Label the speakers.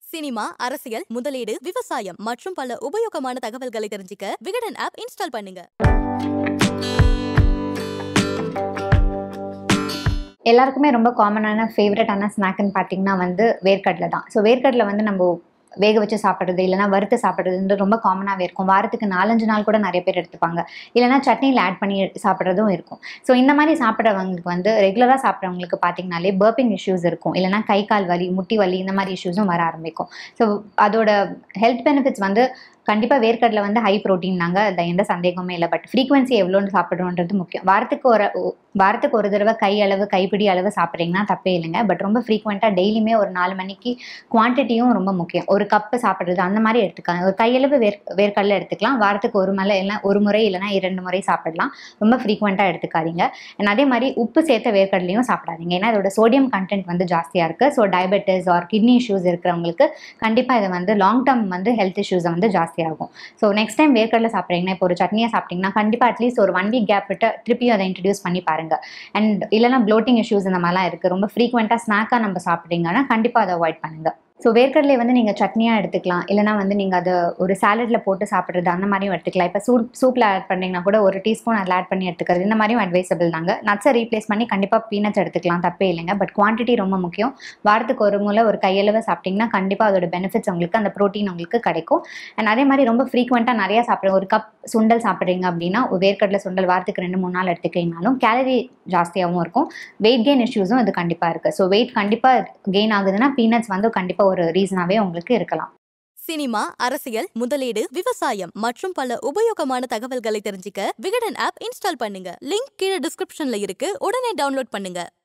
Speaker 1: cinema அரசியல் முதலீடு விவசாயம் மற்றும் பல உபயோகமான தகவல்களை தெரிஞ்சுக்க விகடன் ஆப் இன்ஸ்டால் பண்ணுங்க
Speaker 2: எல்லாருக்குமே ரொம்ப காமனான ஃபேவரட்டான ஸ்நாக்னு பார்த்தீங்கன்னா வந்து வேர்க்கடலை தான் ஸோ வேர்க்கடலை வந்து நம்ம வேக வச்சு சாப்பிட்றது இல்லைனா வறுத்து சாப்பிட்றதுன்ற ரொம்ப காமனாகவே இருக்கும் வாரத்துக்கு நாலஞ்சு நாள் கூட நிறைய பேர் எடுத்துப்பாங்க இல்லைனா சட்னியில் ஆட் பண்ணி சாப்பிட்றதும் இருக்கும் ஸோ இந்த மாதிரி சாப்பிட்றவங்களுக்கு வந்து ரெகுலராக சாப்பிட்றவங்களுக்கு பார்த்தீங்கனாலே பர்பிங் இஷ்யூஸ் இருக்கும் இல்லைனா கை கால் வலி முட்டி வலி இந்த மாதிரி இஷ்யூஸும் வர ஆரம்பிக்கும் ஸோ அதோட ஹெல்த் பெனிஃபிட்ஸ் வந்து கண்டிப்பாக வேர்க்கடலை வந்து ஹை ப்ரோட்டீன்னாங்க அதில் எந்த சந்தேகமே இல்லை பட் ஃப்ரீக்வன்சி எவ்வளோன்னு சாப்பிட்றோன்றது முக்கியம் வாரத்துக்கு ஒரு வாரத்துக்கு ஒரு தடவை கை அளவு கைப்பிடி அளவு சாப்பிட்றீங்கன்னா தப்பே இல்லைங்க பட் ரொம்ப ஃப்ரீக்வெண்ட்டாக டெய்லியுமே ஒரு நாலு மணிக்கு குவான்டிட்டியும் ரொம்ப முக்கியம் ஒரு கப்பு சாப்பிட்றது அந்த மாதிரி எடுத்துக்கலாம் ஒரு கையளவு வேர் வேர்க்கடலை எடுத்துக்கலாம் வாரத்துக்கு ஒரு மலை இல்லை ஒரு முறை இல்லைனா இரண்டு முறை சாப்பிடலாம் ரொம்ப ஃப்ரீக்வெண்ட்டாக எடுத்துக்காதீங்க அண்ட் அதே மாதிரி உப்பு சேர்த்த வேர்க்கடலையும் சாப்பிடாதீங்க ஏன்னா இதோட சோடியம் கண்டென்ட் வந்து ஜாஸ்தியாக இருக்குது so diabetes or kidney issues இருக்கிறவங்களுக்கு கண்டிப்பாக இது வந்து லாங் டேர்ம் வந்து ஹெல்த் இஷ்யூஸை வந்து ஜாஸ்தியாகும் ஸோ நெக்ஸ்ட் டைம் வேர்க்கடலை சாப்பிட்றீங்கன்னா இப்போ ஒரு சட்னியை சாப்பிட்டீங்கன்னா கண்டிப்பாக அட்லீஸ்ட் ஒரு ஒன் வீக் கேப் விட்டு திருப்பியும் அதை இன்ட்ரடியூஸ் பண்ணி பாருங்க அண்ட் இல்லைனா ப்ளோட்டிங் இஷ்யூஸ் இந்த மாதிரிலாம் இருக்குது ரொம்ப ஃப்ரீக்வெண்ட்டாக ஸ்நாக்காக நம்ம சாப்பிட்றீங்கன்னா கண்டிப்பாக அதை அவாய்ட் பண்ணுங்கள் ஸோ வேர்க்கடலை வந்து நீங்கள் சட்னியாக எடுத்துக்கலாம் இல்லைனா வந்து நீங்கள் அதை ஒரு சாலடில் போட்டு சாப்பிட்றது அந்த மாதிரியும் எடுத்துக்கலாம் இப்போ சூப் சூப்பில் ஆட் பண்ணிங்கன்னா கூட ஒரு டீஸ்பூன் அதில் ஆட் பண்ணி எடுத்துக்கிறது இந்த மாதிரியும் அட்வைசபிள் தாங்க நட்ஸை ரீப்ளேஸ் பண்ணி கண்டிப்பாக பீனட்ஸ் எடுத்துக்கலாம் தப்பே இல்லைங்க பட் குவான்டிட்டி ரொம்ப முக்கியம் வாரத்துக்கு ஒரு முறை ஒரு கையளவு சாப்பிட்டிங்கன்னா கண்டிப்பாக அதோட பெனிஃபிட்ஸ் உங்களுக்கு அந்த ப்ரோட்டீன் உங்களுக்கு கிடைக்கும் அண்ட் அதே மாதிரி ரொம்ப ஃப்ரீக்வெண்ட்டாக நிறையா சாப்பிட்றேன் ஒரு கப் சுண்டல் சாப்பிட்றீங்க அப்படின்னா ஒரு வேர்க்கடலை சுண்டல் வாரத்துக்கு ரெண்டு மூணு நாள் எடுத்துக்கிட்டீங்கனாலும் கேலரி ஜாஸ்தியாகவும் இருக்கும் வெயிட் கெயின் இஷ்யூஸும் அது கண்டிப்பாக இருக்குது ஸோ வெயிட் கண்டிப்பாக கெயின் ஆகுதுன்னா பீனட்ஸ் வந்து கண்டிப்பாக ஒரு ரீசனாகவே உங்களுக்கு இருக்கலாம்
Speaker 1: சினிமா அரசியல் முதலீடு விவசாயம் மற்றும் பல உபயோகமான தகவல்களை தெரிஞ்சுக்க விகடன் ஆப் இன்ஸ்டால் பண்ணுங்க லிங்க் கீழே டிஸ்கிரிப்ஷன்ல இருக்கு உடனே டவுன்லோட் பண்ணுங்க